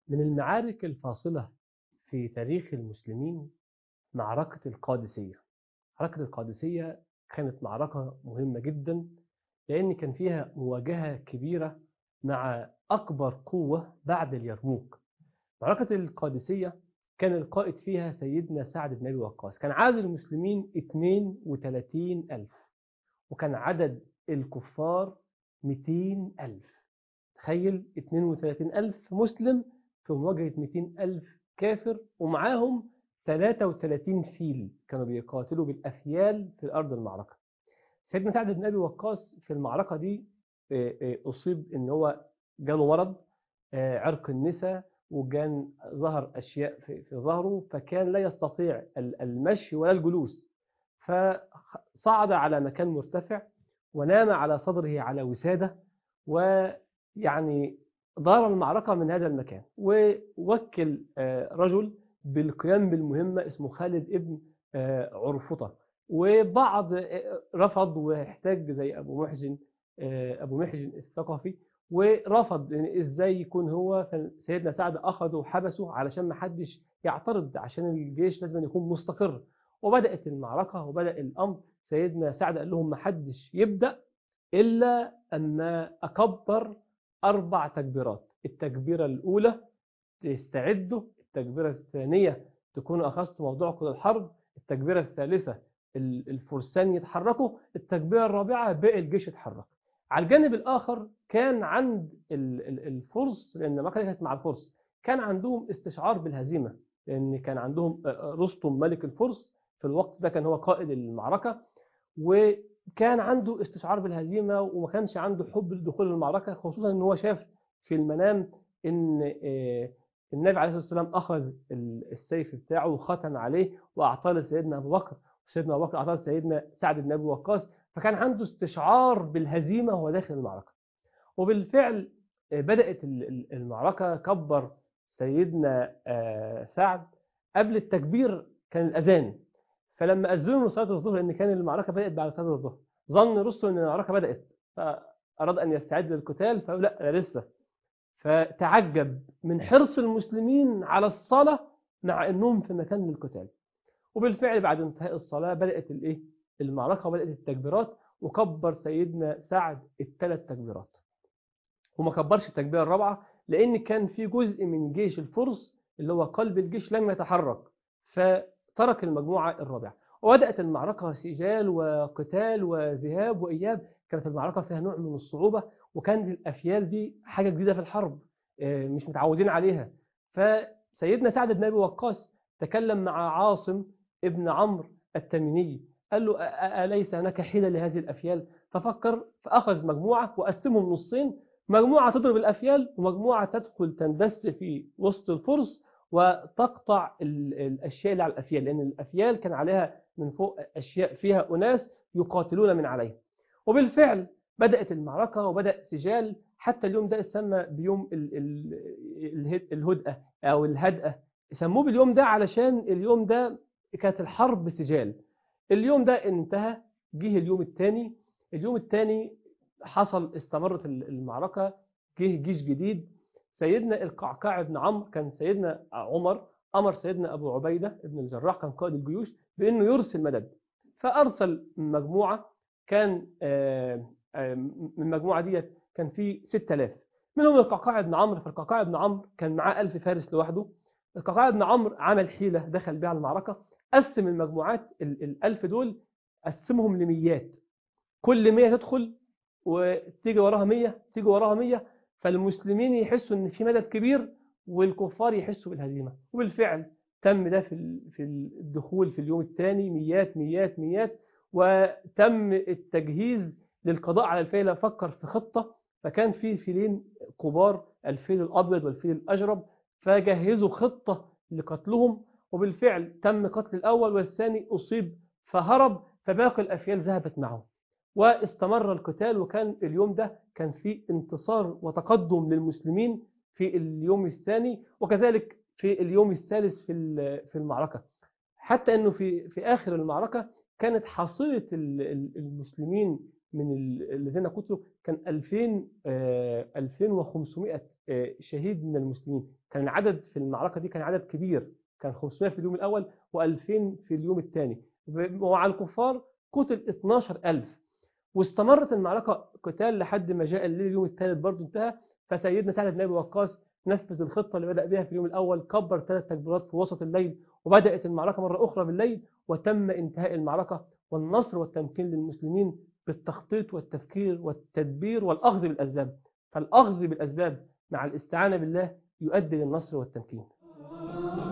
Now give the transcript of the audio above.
من المعارك الفاصلة في تاريخ المسلمين معركة القادسية معركة القادسية كانت معركة مهمة جدا لأن كان فيها مواجهة كبيرة مع أكبر قوة بعد اليرموك معركة القادسية كان القائد فيها سيدنا سعد بن أبي وقاص كان عدد المسلمين 32 ألف وكان عدد الكفار 200 ألف تخيل 32 ألف مسلم في مواجهة 200 ألف كافر ومعاهم 33 فيل كانوا بيقاتلوا بالأفيال في أرض المعركة سيدنا سعد بن أبي وقاص في المعركة دي أصيب إن هو جاله مرض عرق النساء وكان ظهر أشياء في ظهره فكان لا يستطيع المشي ولا الجلوس فصعد على مكان مرتفع ونام على صدره على وسادة ويعني دار المعركة من هذا المكان ووكل رجل بالقيام بالمهمة اسمه خالد ابن عرفطة وبعض رفض واحتاج زي أبو محزن أبو محزن الثقفي ورفض يعني ازاي يكون هو سيدنا سعد أخذه وحبسه علشان ما حدش يعترض عشان الجيش لازم يكون مستقر وبدأت المعركة وبدأ الأمر سيدنا سعد قال لهم ما حدش يبدأ إلا أما أكبر أربع تكبيرات التكبيرة الأولى تستعدوا التكبيرة الثانية تكونوا أخذتوا موضوعكم للحرب التكبيرة الثالثة الفرسان يتحركوا التكبيرة الرابعة باقي الجيش يتحرك على الجانب الآخر كان عند الفرس لأن المعركة كانت مع الفرس كان عندهم استشعار بالهزيمة لأن كان عندهم رستم ملك الفرس في الوقت ده كان هو قائد المعركة وكان عنده استشعار بالهزيمة وما كانش عنده حب لدخول المعركة خصوصا ان هو شاف في المنام ان النبي عليه الصلاة والسلام أخذ السيف بتاعه وختم عليه وأعطاه لسيدنا أبو بكر وسيدنا أبو بكر أعطاه لسيدنا سعد بن أبي وقاص فكان عنده استشعار بالهزيمة وهو داخل المعركة وبالفعل بدأت المعركة كبر سيدنا سعد قبل التكبير كان الأذان فلما أذنوا صلاة الظهر لأن كان المعركة بدأت بعد صلاة الظهر ظن رستم أن المعركة بدأت فأراد أن يستعد للقتال فقال لا لسه فتعجب من حرص المسلمين على الصلاة مع أنهم في مكان للقتال وبالفعل بعد انتهاء الصلاة بدأت الإيه؟ المعركة وبدأت التكبيرات وكبر سيدنا سعد الثلاث تكبيرات وما كبرش التكبيرة الرابعة لأن كان في جزء من جيش الفرس اللي هو قلب الجيش لم يتحرك فترك المجموعة الرابعة وبدأت المعركة سجال وقتال وذهاب وإياب كانت المعركة فيها نوع من الصعوبة وكان الأفيال دي حاجة جديدة في الحرب مش متعودين عليها فسيدنا سعد بن أبي وقاص تكلم مع عاصم ابن عمرو التميمي قال له أليس هناك حيلة لهذه الأفيال ففكر فأخذ مجموعة وقسمهم نصين مجموعة تضرب الأفيال ومجموعة تدخل تندس في وسط الفرس وتقطع الأشياء اللي على الأفيال لأن الأفيال كان عليها من فوق أشياء فيها أناس يقاتلون من عليها وبالفعل بدأت المعركة وبدأ سجال حتى اليوم ده يسمى بيوم الهدأة أو الهدأة سموه باليوم ده علشان اليوم ده كانت الحرب سجال اليوم ده انتهى جه اليوم الثاني اليوم الثاني حصل استمرت المعركة جه جيش جديد سيدنا القعقاع بن عمرو كان سيدنا عمر أمر سيدنا أبو عبيدة ابن الجراح كان قائد الجيوش بأنه يرسل مدد فأرسل مجموعة كان من المجموعة ديت كان في 6000 منهم القعقاع بن عمرو فالقعقاع بن عمرو كان معاه 1000 فارس لوحده القعقاع بن عمرو عمل حيلة دخل بها المعركة قسم المجموعات الألف دول قسمهم لميات كل مية تدخل وتيجي وراها مية تيجي وراها مية فالمسلمين يحسوا ان في مدد كبير والكفار يحسوا بالهزيمة وبالفعل تم ده في في الدخول في اليوم الثاني ميات ميات ميات وتم التجهيز للقضاء على الفيل فكر في خطة فكان في فيلين كبار الفيل الأبيض والفيل الأجرب فجهزوا خطة لقتلهم وبالفعل تم قتل الأول والثاني أصيب فهرب فباقي الأفيال ذهبت معه واستمر القتال وكان اليوم ده كان في انتصار وتقدم للمسلمين في اليوم الثاني وكذلك في اليوم الثالث في في المعركة حتى أنه في في آخر المعركة كانت حصيلة المسلمين من الذين قتلوا كان 2000 2500 شهيد من المسلمين كان العدد في المعركة دي كان عدد كبير كان 500 في اليوم الأول و2000 في اليوم الثاني ومع الكفار قتل 12000 واستمرت المعركة قتال لحد ما جاء الليل اليوم الثالث برضه انتهى فسيدنا سعد بن أبي وقاص نفذ الخطة اللي بدأ بها في اليوم الأول كبر ثلاث تكبيرات في وسط الليل وبدأت المعركة مرة أخرى بالليل وتم انتهاء المعركة والنصر والتمكين للمسلمين بالتخطيط والتفكير والتدبير والأخذ بالأسباب فالأخذ بالأسباب مع الاستعانة بالله يؤدي للنصر والتمكين